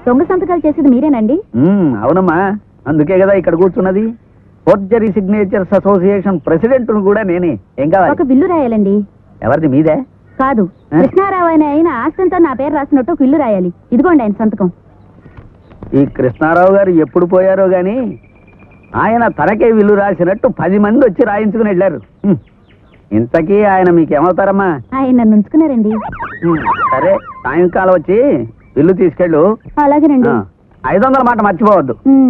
దొంగ సంతకాలు చేసేది మీరేనండి ఉమ్, అవునమ్మా అందుకే కదా ఇక్కడ కూర్చున్నది ఫోర్జరీ సిగ్నేచర్స్ అసోసియేషన్ ప్రెసిడెంట్ కూడా నేనే ఏం ఒక కావాలి బిల్లు రాయాలండి ఎవరిది మీదే కాదు ఆ? కృష్ణారావు అయిన అయిన ఆస్తంతో నా పేరు రాసినట్టు ఒక ఇల్లు రాయాలి ఇదిగోండి ఆయన సంతకం ఈ కృష్ణారావు గారు ఎప్పుడు పోయారో గాని ఆయన తనకే విల్లు రాసినట్టు పది మంది వచ్చి రాయించుకుని వెళ్ళారు ఉమ్, ఇంతకీ ఆయన మీకేమవుతారమ్మా ఆయన నన్ను ఉంచుకున్నారండి ఉమ్, సరే సాయంకాలం వచ్చి ఇల్లు తీసుకెళ్ళు అలాగేనండి ఆ, ఐదు వందల మాట మర్చిపోవద్దు ఉమ్.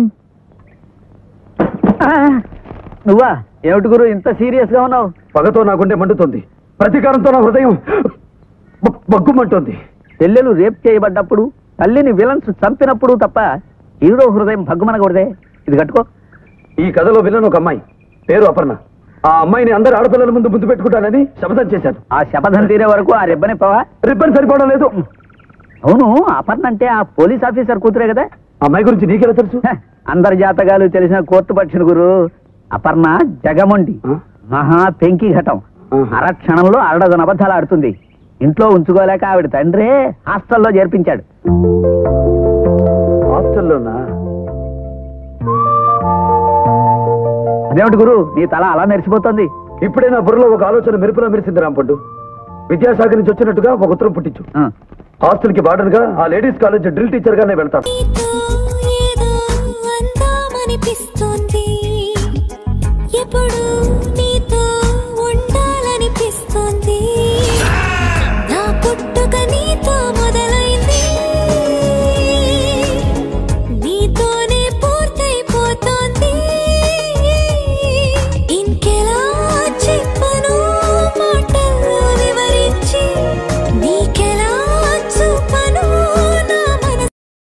ఆ, నువ్వా ఏమిటి గురు ఇంత సీరియస్ గా ఉన్నావు పగతో నా గుండె మండుతుంది ప్రతీకారంతో నా హృదయం బ- బగ్గుమంటుంది చెల్లెలు రేప్ చేయబడ్డప్పుడు తల్లిని విలన్స్ చంపినప్పుడు తప్ప హీరో హృదయం భగ్గుమనకూడదే ఇది కట్టుకో ఈ కథలో విలన్ ఒక అమ్మాయి పేరు అపర్ణ ఆ అమ్మాయిని అందరు ఆడపిల్లల ముందు ముందు పెట్టుకుంటానని శపథం చేశాను ఆ శపథం తీరే వరకు ఆ రెబ్బని పవా రిబ్బన్ సరిపోవడం లేదు అవును అపర్ణ అంటే ఆ పోలీస్ ఆఫీసర్ కూతురే కదా అమ్మాయి గురించి నీకెలా తెలుసు హ, అందరి జాతకాలు తెలిసిన కోర్టు పక్షిని గురు అపర్ణ జగమొండి ఆ? మహా పెంకి ఘటం ఆహా. అరక్షణంలో అరడదన అబద్ధాలు ఆడుతుంది ఇంట్లో ఉంచుకోలేక ఆవిడ తండ్రే హాస్టల్లో చేర్పించాడు హాస్టల్లోనా అదేమిటి గురు నీ తల అలా మెరిసిపోతుంది ఇప్పుడే నా బుర్రలో ఒక ఆలోచన మెరుపులా మెరిసింది రాంపండు విద్యాశాఖ నుంచి వచ్చినట్టుగా ఒక ఉత్తరం పుట్టించు ఆ, హాస్టల్ కి వార్డెన్ గా ఆ లేడీస్ కాలేజ్ డ్రిల్ టీచర్ గానే వెళ్తాను నీతో ఏదో అందామనిపిస్తోంది